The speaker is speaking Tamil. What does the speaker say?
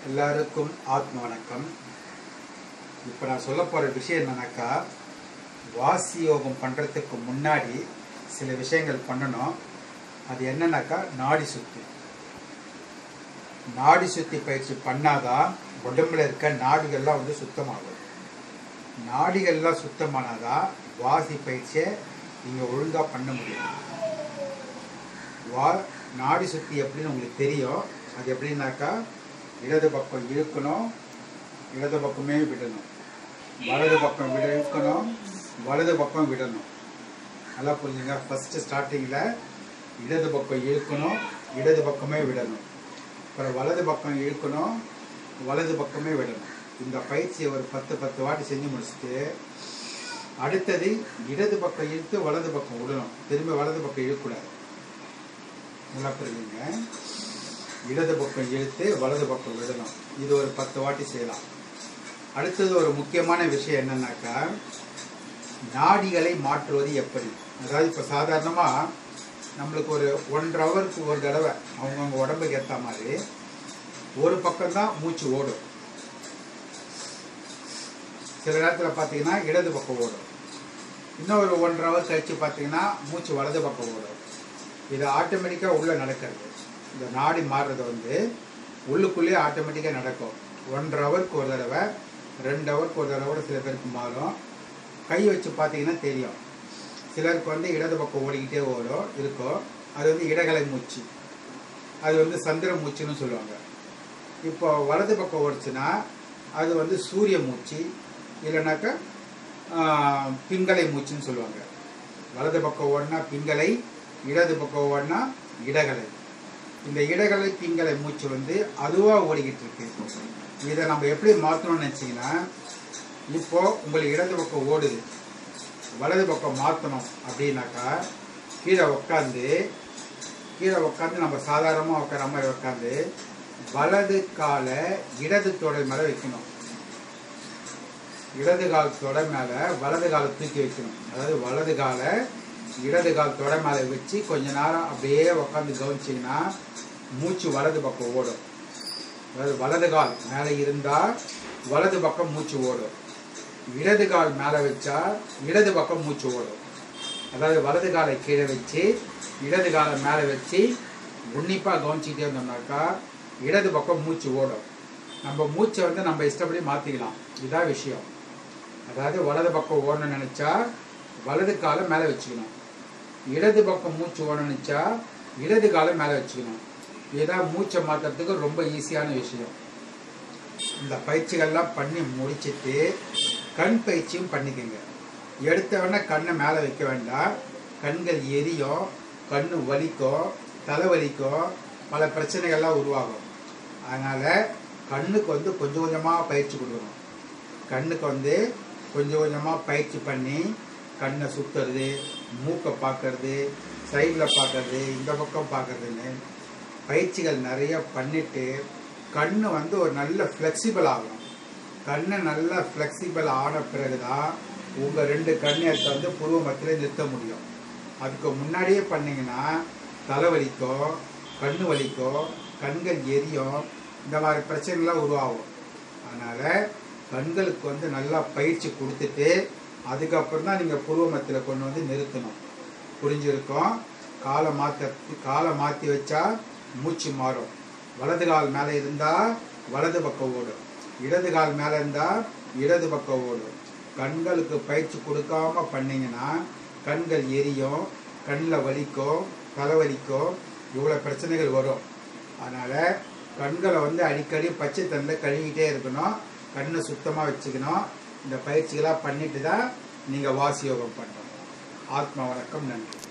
எல்லாருக்கும் ஆத்ம வணக்கம் இப்போ நான் சொல்ல போகிற விஷயம் என்னன்னாக்கா வாசி யோகம் பண்ணுறதுக்கு முன்னாடி சில விஷயங்கள் பண்ணணும் அது என்னன்னாக்கா நாடி சுத்தி நாடி சுத்தி பயிற்சி பண்ணாதான் உடம்புல இருக்க நாடிகள்லாம் வந்து சுத்தமாகும் நாடிகள்லாம் சுத்தமானாதான் வாசி பயிற்சியை நீங்கள் ஒழுங்காக பண்ண முடியும் வா நாடி சுத்தி எப்படின்னு உங்களுக்கு தெரியும் அது எப்படின்னாக்கா இடது பக்கம் இழுக்கணும் இடது பக்கமே விடணும் வலது பக்கம் விட இழுக்கணும் வலது பக்கம் விடணும் நல்லா புரிஞ்சுங்க ஃபஸ்ட்டு ஸ்டார்டிங்கில் இடது பக்கம் இழுக்கணும் இடது பக்கமே விடணும் அப்புறம் வலது பக்கம் இழுக்கணும் வலது பக்கமே விடணும் இந்த பயிற்சியை ஒரு பத்து பத்து வாட்டி செஞ்சு முடிச்சுட்டு அடுத்தது இடது பக்கம் இழுத்து வலது பக்கம் விடணும் திரும்ப வலது பக்கம் இழுக்கக்கூடாது நல்லா புரியுங்க இடது பக்கம் இழுத்து வலது பக்கம் விடணும் இது ஒரு பத்து வாட்டி செய்யலாம் அடுத்தது ஒரு முக்கியமான விஷயம் என்னன்னாக்கா நாடிகளை மாற்றுவது எப்படி அதாவது இப்போ சாதாரணமாக நம்மளுக்கு ஒரு ஒன்றரை ஹவருக்கு ஒரு தடவை அவங்கவுங்க உடம்புக்கு ஏற்ற மாதிரி ஒரு பக்கம்தான் மூச்சு ஓடும் சில நேரத்தில் பார்த்தீங்கன்னா இடது பக்கம் ஓடும் இன்னும் ஒரு ஒன்றரை ஹவர் கழித்து பார்த்தீங்கன்னா மூச்சு வலது பக்கம் ஓடும் இது ஆட்டோமேட்டிக்காக உள்ளே நடக்கிறது இந்த நாடி மாறுறது வந்து உள்ளுக்குள்ளேயே ஆட்டோமேட்டிக்காக நடக்கும் ஒன்றரை ஹவருக்கு ஒரு தடவை ரெண்டு ஹவருக்கு ஒரு தடவை கூட சில பேருக்கு மாறும் கை வச்சு பார்த்தீங்கன்னா தெரியும் சிலருக்கு வந்து இடது பக்கம் ஓடிக்கிட்டே ஓடும் இருக்கும் அது வந்து இடகலை மூச்சு அது வந்து சந்திர மூச்சுன்னு சொல்லுவாங்க இப்போ வலது பக்கம் ஓடிச்சுன்னா அது வந்து சூரிய மூச்சு இல்லைனாக்கா பிங்களை மூச்சுன்னு சொல்லுவாங்க வலது பக்கம் ஓடினா பிங்களை இடது பக்கம் ஓடினா இடகலை இந்த இடகலை பிங்களை மூச்சு வந்து அதுவாக ஓடிக்கிட்டு இருக்கு இதை நம்ம எப்படி மாற்றணும்னு நினச்சிங்கன்னா இப்போ உங்களுக்கு இடது பக்கம் ஓடுது வலது பக்கம் மாற்றணும் அப்படின்னாக்கா கீழே உட்காந்து கீழே உட்காந்து நம்ம சாதாரணமாக உட்கார மாதிரி உட்காந்து வலது காலை இடது தொடை மேலே வைக்கணும் இடது கால் தொடை மேலே வலது காலை தூக்கி வைக்கணும் அதாவது வலது காலை இடது கால் தொடை மேலே வச்சு கொஞ்ச நேரம் அப்படியே உட்காந்து கவனிச்சிங்கன்னா மூச்சு வலது பக்கம் ஓடும் அதாவது வலது கால் மேலே இருந்தால் வலது பக்கம் மூச்சு ஓடும் இடது கால் மேலே வச்சா இடது பக்கம் மூச்சு ஓடும் அதாவது வலது காலை கீழே வச்சு இடது காலை மேலே வச்சு உன்னிப்பாக கவனிச்சிக்கிட்டே இருந்தோம்னாக்கா இடது பக்கம் மூச்சு ஓடும் நம்ம மூச்சை வந்து நம்ம இஷ்டப்படி மாற்றிக்கலாம் இதுதான் விஷயம் அதாவது வலது பக்கம் ஓடணும்னு நினச்சா வலது காலை மேலே வச்சுக்கணும் இடது பக்கம் மூச்சு ஓடணும்னு நினச்சா இடது காலை மேலே வச்சுக்கணும் இதுதான் மூச்சை மாற்றுறதுக்கு ரொம்ப ஈஸியான விஷயம் இந்த பயிற்சிகள்லாம் பண்ணி முடிச்சுட்டு கண் பயிற்சியும் பண்ணிக்கோங்க எடுத்த உடனே கண்ணை மேலே வைக்க வேண்டாம் கண்கள் எரியும் கண் வலிக்கும் தலைவலிக்கும் பல பிரச்சனைகள்லாம் உருவாகும் அதனால் கண்ணுக்கு வந்து கொஞ்சம் கொஞ்சமாக பயிற்சி கொடுக்கணும் கண்ணுக்கு வந்து கொஞ்சம் கொஞ்சமாக பயிற்சி பண்ணி கண்ணை சுற்றுறது மூக்கை பார்க்கறது சைடில் பார்க்கறது இந்த பக்கம் பார்க்கறதுன்னு பயிற்சிகள் நிறைய பண்ணிவிட்டு கண் வந்து ஒரு நல்ல ஃப்ளெக்சிபிள் ஆகும் கண்ணை நல்லா ஃப்ளெக்சிபிள் ஆன பிறகு தான் உங்கள் ரெண்டு கண்ணத்தை வந்து புருவ மத்தியில் நிறுத்த முடியும் அதுக்கு முன்னாடியே பண்ணிங்கன்னா தலைவலிக்கோ கண் வலிக்கோ கண்கள் எரியும் இந்த மாதிரி பிரச்சனைலாம் உருவாகும் அதனால் கண்களுக்கு வந்து நல்லா பயிற்சி கொடுத்துட்டு அதுக்கப்புறம் தான் நீங்கள் புருவ மத்தியில் கொண்டு வந்து நிறுத்தணும் புரிஞ்சிருக்கோம் காலை மாற்ற காலை மாற்றி வச்சா மூச்சு மாறும் வலது கால் மேலே இருந்தால் வலது பக்கம் ஓடும் இடது கால் மேலே இருந்தால் இடது பக்கம் ஓடும் கண்களுக்கு பயிற்சி கொடுக்காம பண்ணிங்கன்னா கண்கள் எரியும் கண்ணில் வலிக்கும் தலைவலிக்கும் இவ்வளோ பிரச்சனைகள் வரும் அதனால் கண்களை வந்து அடிக்கடி பச்சை தண்ணில் கழுவிக்கிட்டே இருக்கணும் கண்ணை சுத்தமாக வச்சுக்கணும் இந்த பயிற்சிகளாக பண்ணிட்டு தான் நீங்கள் வாசி யோகம் பண்ணணும் ஆத்மா வணக்கம் நன்றி